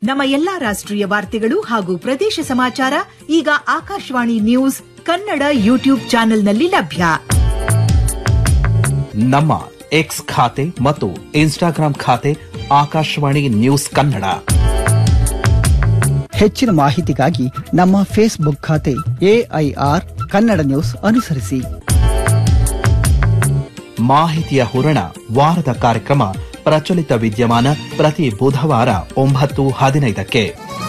ನಮ್ಮ ಎಲ್ಲಾ ರಾಷ್ಟ್ರೀಯ ವಾರ್ತೆಗಳು ಹಾಗೂ ಪ್ರದೇಶ ಸಮಾಚಾರ ಈಗ ಆಕಾಶವಾಣಿ ನ್ಯೂಸ್ ಕನ್ನಡ ಯೂಟ್ಯೂಬ್ ಚಾನೆಲ್ನಲ್ಲಿ ಲಭ್ಯ ನಮ್ಮ ಎಕ್ಸ್ ಖಾತೆ ಮತ್ತು ಇನ್ಸ್ಟಾಗ್ರಾಂ ಖಾತೆ ಆಕಾಶವಾಣಿ ನ್ಯೂಸ್ ಕನ್ನಡ ಹೆಚ್ಚಿನ ಮಾಹಿತಿಗಾಗಿ ನಮ್ಮ ಫೇಸ್ಬುಕ್ ಖಾತೆ ಎಐಆರ್ ಕನ್ನಡ ನ್ಯೂಸ್ ಅನುಸರಿಸಿ ಮಾಹಿತಿಯ ಹೂರಣ ವಾರದ ಕಾರ್ಯಕ್ರಮ ಪ್ರಚಲಿತ ವಿದ್ಯಮಾನ ಪ್ರತಿ ಬುಧವಾರ ಒಂಬತ್ತು ಹದಿನೈದಕ್ಕೆ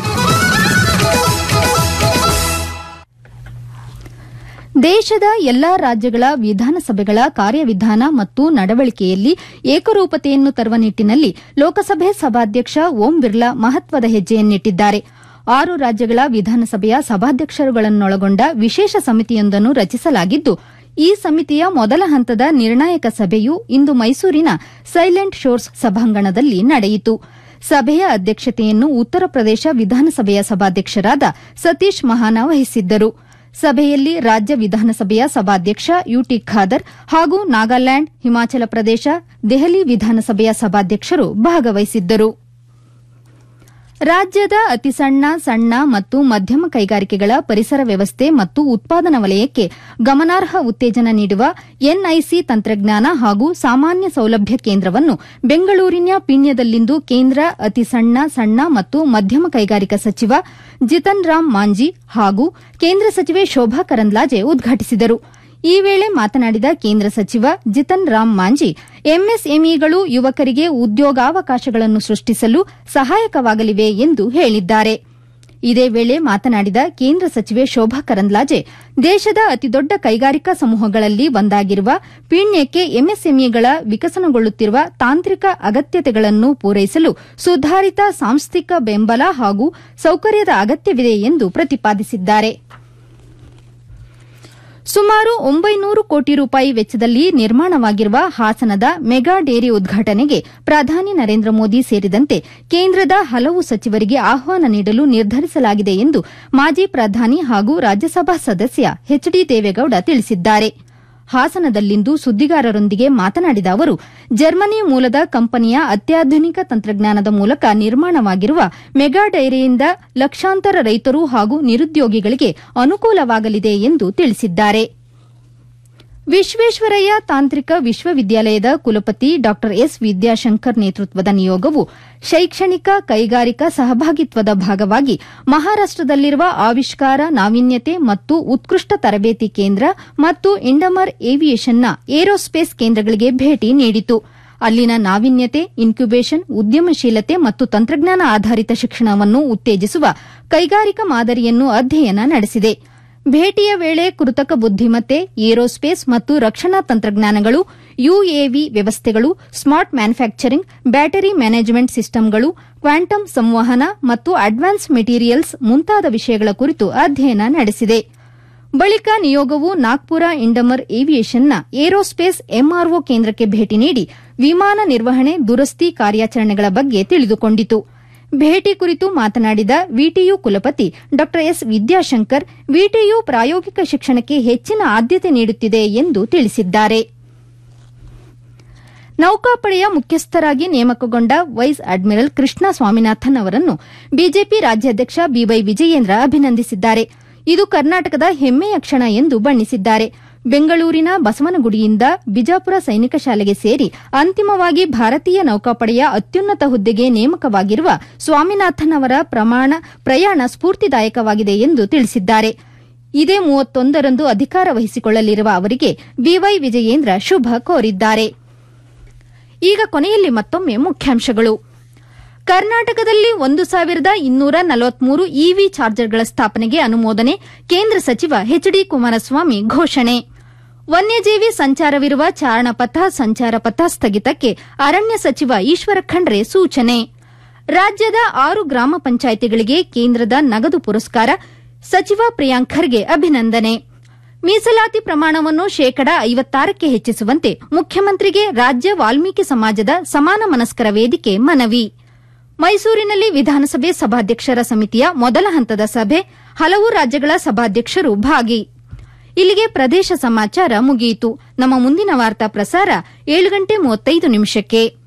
ದೇಶದ ಎಲ್ಲಾ ರಾಜ್ಯಗಳ ವಿಧಾನಸಭೆಗಳ ಕಾರ್ಯವಿಧಾನ ಮತ್ತು ನಡವಳಿಕೆಯಲ್ಲಿ ಏಕರೂಪತೆಯನ್ನು ತರುವ ನಿಟ್ಟಿನಲ್ಲಿ ಲೋಕಸಭೆ ಸಭಾಧ್ಯಕ್ಷ ಓಂ ಬಿರ್ಲಾ ಮಹತ್ವದ ಹೆಜ್ಜೆಯನ್ನಿಟ್ಟಿದ್ದಾರೆ ಆರು ರಾಜ್ಯಗಳ ವಿಧಾನಸಭೆಯ ಸಭಾಧ್ಯಕ್ಷರುಗಳನ್ನೊಳಗೊಂಡ ವಿಶೇಷ ಸಮಿತಿಯೊಂದನ್ನು ರಚಿಸಲಾಗಿದ್ದು ಈ ಸಮಿತಿಯ ಮೊದಲ ಹಂತದ ನಿರ್ಣಾಯಕ ಸಭೆಯು ಇಂದು ಮೈಸೂರಿನ ಸೈಲೆಂಟ್ ಶೋರ್ಸ್ ಸಭಾಂಗಣದಲ್ಲಿ ನಡೆಯಿತು ಸಭೆಯ ಅಧ್ಯಕ್ಷತೆಯನ್ನು ಉತ್ತರ ಪ್ರದೇಶ ವಿಧಾನಸಭೆಯ ಸಭಾಧ್ಯಕ್ಷರಾದ ಸತೀಶ್ ಮಹಾನ ವಹಿಸಿದ್ದರು ಸಭೆಯಲ್ಲಿ ರಾಜ್ಯ ವಿಧಾನಸಭೆಯ ಸಭಾಧ್ಯಕ್ಷ ಯುಟಿ ಖಾದರ್ ಹಾಗೂ ನಾಗಾಲ್ಯಾಂಡ್ ಹಿಮಾಚಲ ಪ್ರದೇಶ ದೆಹಲಿ ವಿಧಾನಸಭೆಯ ಸಭಾಧ್ಯಕ್ಷರು ಭಾಗವಹಿಸಿದ್ದರು ರಾಜ್ಯದ ಅತಿಸಣ್ಣ ಸಣ್ಣ ಮತ್ತು ಮಧ್ಯಮ ಕೈಗಾರಿಕೆಗಳ ಪರಿಸರ ವ್ಯವಸ್ಥೆ ಮತ್ತು ಉತ್ಪಾದನಾ ವಲಯಕ್ಕೆ ಗಮನಾರ್ಹ ಉತ್ತೇಜನ ನೀಡುವ ಎನ್ಐಸಿ ತಂತ್ರಜ್ಞಾನ ಹಾಗೂ ಸಾಮಾನ್ಯ ಸೌಲಭ್ಯ ಕೇಂದ್ರವನ್ನು ಬೆಂಗಳೂರಿನ ಪೀಣ್ಯದಲ್ಲಿಂದು ಕೇಂದ್ರ ಅತಿಸಣ್ಣ ಸಣ್ಣ ಮತ್ತು ಮಧ್ಯಮ ಕೈಗಾರಿಕಾ ಸಚಿವ ಜಿತನ್ ರಾಮ್ ಮಾಂಜಿ ಹಾಗೂ ಕೇಂದ್ರ ಸಚಿವೆ ಶೋಭಾ ಕರಂದ್ಲಾಜೆ ಉದ್ಘಾಟಿಸಿದರು ಈ ವೇಳೆ ಮಾತನಾಡಿದ ಕೇಂದ್ರ ಸಚಿವ ಜಿತನ್ ರಾಮ್ ಮಾಂಜಿ ಎಂಎಸ್ಎಂಇಗಳು ಯುವಕರಿಗೆ ಉದ್ಯೋಗಾವಕಾಶಗಳನ್ನು ಸೃಷ್ಟಿಸಲು ಸಹಾಯಕವಾಗಲಿವೆ ಎಂದು ಹೇಳಿದ್ದಾರೆ ಇದೇ ವೇಳೆ ಮಾತನಾಡಿದ ಕೇಂದ್ರ ಸಚಿವೆ ಶೋಭಾ ಕರಂದ್ಲಾಜೆ ದೇಶದ ಅತಿದೊಡ್ಡ ಕೈಗಾರಿಕಾ ಸಮೂಹಗಳಲ್ಲಿ ಒಂದಾಗಿರುವ ಪೀಣ್ಯಕ್ಕೆ ಎಂಎಸ್ಎಂಇಗಳ ವಿಕಸನಗೊಳ್ಳುತ್ತಿರುವ ತಾಂತ್ರಿಕ ಅಗತ್ಯತೆಗಳನ್ನು ಪೂರೈಸಲು ಸುಧಾರಿತ ಸಾಂಸ್ಥಿಕ ಬೆಂಬಲ ಹಾಗೂ ಸೌಕರ್ಯದ ಅಗತ್ಯವಿದೆ ಎಂದು ಪ್ರತಿಪಾದಿಸಿದ್ದಾರೆ ಸುಮಾರು ಒಂಬೈನೂರು ಕೋಟಿ ರೂಪಾಯಿ ವೆಚ್ಚದಲ್ಲಿ ನಿರ್ಮಾಣವಾಗಿರುವ ಹಾಸನದ ಮೆಗಾ ಡೇರಿ ಉದ್ಘಾಟನೆಗೆ ಪ್ರಧಾನಿ ನರೇಂದ್ರ ಮೋದಿ ಸೇರಿದಂತೆ ಕೇಂದ್ರದ ಹಲವು ಸಚಿವರಿಗೆ ಆಹ್ವಾನ ನೀಡಲು ನಿರ್ಧರಿಸಲಾಗಿದೆ ಎಂದು ಮಾಜಿ ಪ್ರಧಾನಿ ಹಾಗೂ ರಾಜ್ಯಸಭಾ ಸದಸ್ಯ ಎಚ್ ಡಿ ದೇವೇಗೌಡ ತಿಳಿಸಿದ್ದಾರೆ ಹಾಸನದಲ್ಲಿಂದು ಸುದ್ದಿಗಾರರೊಂದಿಗೆ ಮಾತನಾಡಿದ ಅವರು ಜರ್ಮನಿ ಮೂಲದ ಕಂಪನಿಯ ಅತ್ಯಾಧುನಿಕ ತಂತ್ರಜ್ಞಾನದ ಮೂಲಕ ನಿರ್ಮಾಣವಾಗಿರುವ ಮೆಗಾ ಡೈರಿಯಿಂದ ಲಕ್ಷಾಂತರ ರೈತರು ಹಾಗೂ ನಿರುದ್ಯೋಗಿಗಳಿಗೆ ಅನುಕೂಲವಾಗಲಿದೆ ಎಂದು ತಿಳಿಸಿದ್ದಾರೆ ವಿಶ್ವೇಶ್ವರಯ್ಯ ತಾಂತ್ರಿಕ ವಿಶ್ವವಿದ್ಯಾಲಯದ ಕುಲಪತಿ ಡಾ ಎಸ್ ವಿದ್ಯಾಶಂಕರ್ ನೇತೃತ್ವದ ನಿಯೋಗವು ಶೈಕ್ಷಣಿಕ ಕೈಗಾರಿಕಾ ಸಹಭಾಗಿತ್ವದ ಭಾಗವಾಗಿ ಮಹಾರಾಷ್ಟದಲ್ಲಿರುವ ಆವಿಷ್ಕಾರ ನಾವೀನ್ಯತೆ ಮತ್ತು ಉತ್ಕೃಷ್ಟ ತರಬೇತಿ ಕೇಂದ್ರ ಮತ್ತು ಇಂಡಮರ್ ಏವಿಯೇಷನ್ನ ಏರೋಸ್ಪೇಸ್ ಕೇಂದ್ರಗಳಿಗೆ ಭೇಟಿ ನೀಡಿತು ಅಲ್ಲಿನ ನಾವೀನ್ಯತೆ ಇನ್ಕ್ಯುಬೇಷನ್ ಉದ್ಯಮಶೀಲತೆ ಮತ್ತು ತಂತ್ರಜ್ಞಾನ ಆಧಾರಿತ ಶಿಕ್ಷಣವನ್ನು ಉತ್ತೇಜಿಸುವ ಕೈಗಾರಿಕಾ ಮಾದರಿಯನ್ನು ಅಧ್ಯಯನ ನಡೆಸಿದೆ ಭೇಟಿಯ ವೇಳೆ ಕೃತಕ ಬುದ್ದಿಮತ್ತೆ ಏರೋಸ್ಪೇಸ್ ಮತ್ತು ರಕ್ಷಣಾ ತಂತ್ರಜ್ಞಾನಗಳು ಯುಎವಿ ವ್ಯವಸ್ಥೆಗಳು ಸ್ಮಾರ್ಟ್ ಮ್ಯಾನುಫ್ಯಾಕ್ಚರಿಂಗ್ ಬ್ಯಾಟರಿ ಮ್ಯಾನೇಜ್ಮೆಂಟ್ ಸಿಸ್ಟಂಗಳು ಕ್ವಾಂಟಮ್ ಸಂವಹನ ಮತ್ತು ಅಡ್ವಾನ್ಸ್ ಮೆಟೀರಿಯಲ್ಸ್ ಮುಂತಾದ ವಿಷಯಗಳ ಕುರಿತು ಅಧ್ಯಯನ ನಡೆಸಿದೆ ಬಳಿಕ ನಿಯೋಗವು ನಾಗ್ಪುರ ಇಂಡಮರ್ ಏವಿಯೇಷನ್ನ ಏರೋಸ್ಪೇಸ್ ಎಂಆರ್ಒ ಕೇಂದ್ರಕ್ಕೆ ಭೇಟಿ ನೀಡಿ ವಿಮಾನ ನಿರ್ವಹಣೆ ದುರಸ್ತಿ ಕಾರ್ಯಾಚರಣೆಗಳ ಬಗ್ಗೆ ತಿಳಿದುಕೊಂಡಿತು ಭೇಟಿ ಕುರಿತು ಮಾತನಾಡಿದ ವಿಟಿಯು ಕುಲಪತಿ ಡಾ ಎಸ್ ವಿದ್ಯಾಶಂಕರ್ ವಿಟಿಯು ಪ್ರಾಯೋಗಿಕ ಶಿಕ್ಷಣಕ್ಕೆ ಹೆಚ್ಚಿನ ಆದ್ಯತೆ ನೀಡುತ್ತಿದೆ ಎಂದು ತಿಳಿಸಿದ್ದಾರೆ ನೌಕಾಪಡೆಯ ಮುಖ್ಯಸ್ಥರಾಗಿ ನೇಮಕಗೊಂಡ ವೈಸ್ ಅಡ್ಮಿರಲ್ ಕೃಷ್ಣ ಸ್ವಾಮಿನಾಥನ್ ಅವರನ್ನು ಬಿಜೆಪಿ ರಾಜ್ಯಾಧ್ಯಕ್ಷ ಬಿವೈ ವಿಜಯೇಂದ್ರ ಅಭಿನಂದಿಸಿದ್ದಾರೆ ಇದು ಕರ್ನಾಟಕದ ಹೆಮ್ಮೆಯ ಕ್ಷಣ ಎಂದು ಬಣ್ಣಿಸಿದ್ದಾರೆ ಬೆಂಗಳೂರಿನ ಬಸವನಗುಡಿಯಿಂದ ಬಿಜಾಪುರ ಸೈನಿಕ ಶಾಲೆಗೆ ಸೇರಿ ಅಂತಿಮವಾಗಿ ಭಾರತೀಯ ನೌಕಾಪಡೆಯ ಅತ್ಯುನ್ನತ ಹುದ್ದೆಗೆ ನೇಮಕವಾಗಿರುವ ಸ್ವಾಮಿನಾಥನ್ ಅವರ ಪ್ರಯಾಣ ಸ್ಫೂರ್ತಿದಾಯಕವಾಗಿದೆ ಎಂದು ತಿಳಿಸಿದ್ದಾರೆ ಇದೇ ಮೂವತ್ತೊಂದರಂದು ಅಧಿಕಾರ ವಹಿಸಿಕೊಳ್ಳಲಿರುವ ಅವರಿಗೆ ಬಿವೈ ವಿಜಯೇಂದ್ರ ಶುಭ ಕೋರಿದ್ದಾರೆ ಈಗ ಕೊನೆಯಲ್ಲಿ ಮತ್ತೊಮ್ಮೆ ಮುಖ್ಯಾಂಶಗಳು ಕರ್ನಾಟಕದಲ್ಲಿ ಒಂದು ಸಾವಿರದ ಇನ್ನೂರ ನಲವತ್ಮೂರು ಇವಿ ಚಾರ್ಜರ್ಗಳ ಸ್ಥಾಪನೆಗೆ ಅನುಮೋದನೆ ಕೇಂದ್ರ ಸಚಿವ ಎಚ್ ಡಿ ಕುಮಾರಸ್ವಾಮಿ ಘೋಷಣೆ ವನ್ಯಜೀವಿ ಸಂಚಾರವಿರುವ ಚಾರಣಪಥ ಸಂಚಾರ ಪಥ ಸ್ಥಗಿತಕ್ಕೆ ಅರಣ್ಯ ಸಚಿವ ಈಶ್ವರ ಖಂಡ್ರೆ ಸೂಚನೆ ರಾಜ್ಯದ ಆರು ಗ್ರಾಮ ಪಂಚಾಯಿತಿಗಳಿಗೆ ಕೇಂದ್ರದ ನಗದು ಪುರಸ್ಕಾರ ಸಚಿವ ಪ್ರಿಯಾಂಕ್ ಖರ್ಗೆ ಅಭಿನಂದನೆ ಮೀಸಲಾತಿ ಪ್ರಮಾಣವನ್ನು ಶೇಕಡ ಐವತ್ತಾರಕ್ಕೆ ಹೆಚ್ಚಿಸುವಂತೆ ಮುಖ್ಯಮಂತ್ರಿಗೆ ರಾಜ್ಯ ವಾಲ್ಮೀಕಿ ಸಮಾಜದ ಸಮಾನ ಮನಸ್ಕರ ವೇದಿಕೆ ಮನವಿ ಮೈಸೂರಿನಲ್ಲಿ ವಿಧಾನಸಭೆ ಸಭಾಧ್ಯಕ್ಷರ ಸಮಿತಿಯ ಮೊದಲ ಹಂತದ ಸಭೆ ಹಲವು ರಾಜ್ಯಗಳ ಸಭಾಧ್ಯಕ್ಷರು ಭಾಗಿ ಇಲ್ಲಿಗೆ ಪ್ರದೇಶ ಸಮಾಚಾರ ಮುಗಿಯಿತು ನಮ್ಮ ಮುಂದಿನ ವಾರ್ತಾ ಪ್ರಸಾರ ಏಳು ಗಂಟೆ ಮೂವತ್ತೈದು ನಿಮಿಷಕ್ಕೆ